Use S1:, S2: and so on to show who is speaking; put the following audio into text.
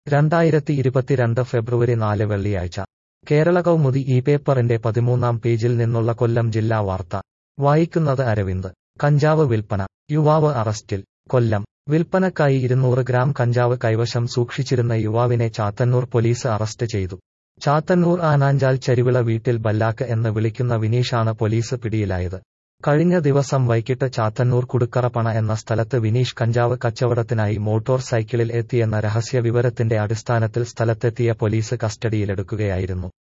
S1: രണ്ടായിരത്തി ഇരുപത്തിരണ്ട് ഫെബ്രുവരി നാല് വെള്ളിയാഴ്ച കേരള കൗമുദി ഈ പേപ്പറിന്റെ പതിമൂന്നാം പേജിൽ നിന്നുള്ള കൊല്ലം ജില്ലാ വാർത്ത വായിക്കുന്നത് അരവിന്ദ് കഞ്ചാവ് വിൽപ്പന യുവാവ് അറസ്റ്റിൽ കൊല്ലം വിൽപ്പനക്കായി ഇരുന്നൂറ് ഗ്രാം കഞ്ചാവ് കൈവശം സൂക്ഷിച്ചിരുന്ന യുവാവിനെ ചാത്തന്നൂർ പോലീസ് അറസ്റ്റ് ചെയ്തു ചാത്തന്നൂർ ആനാഞ്ചാൽ ചരിവിള വീട്ടിൽ ബല്ലാക്ക് എന്ന് വിളിക്കുന്ന വിനീഷാണ് പോലീസ് പിടിയിലായത് കഴിഞ്ഞ ദിവസം വൈകിട്ട് ചാത്തന്നൂർ കുടുക്കറപ്പണ എന്ന സ്ഥലത്ത് വിനീഷ് കഞ്ചാവ് കച്ചവടത്തിനായി മോട്ടോർ സൈക്കിളിൽ എത്തിയെന്ന രഹസ്യ വിവരത്തിന്റെ അടിസ്ഥാനത്തിൽ സ്ഥലത്തെത്തിയ പോലീസ് കസ്റ്റഡിയിലെടുക്കുകയായിരുന്നു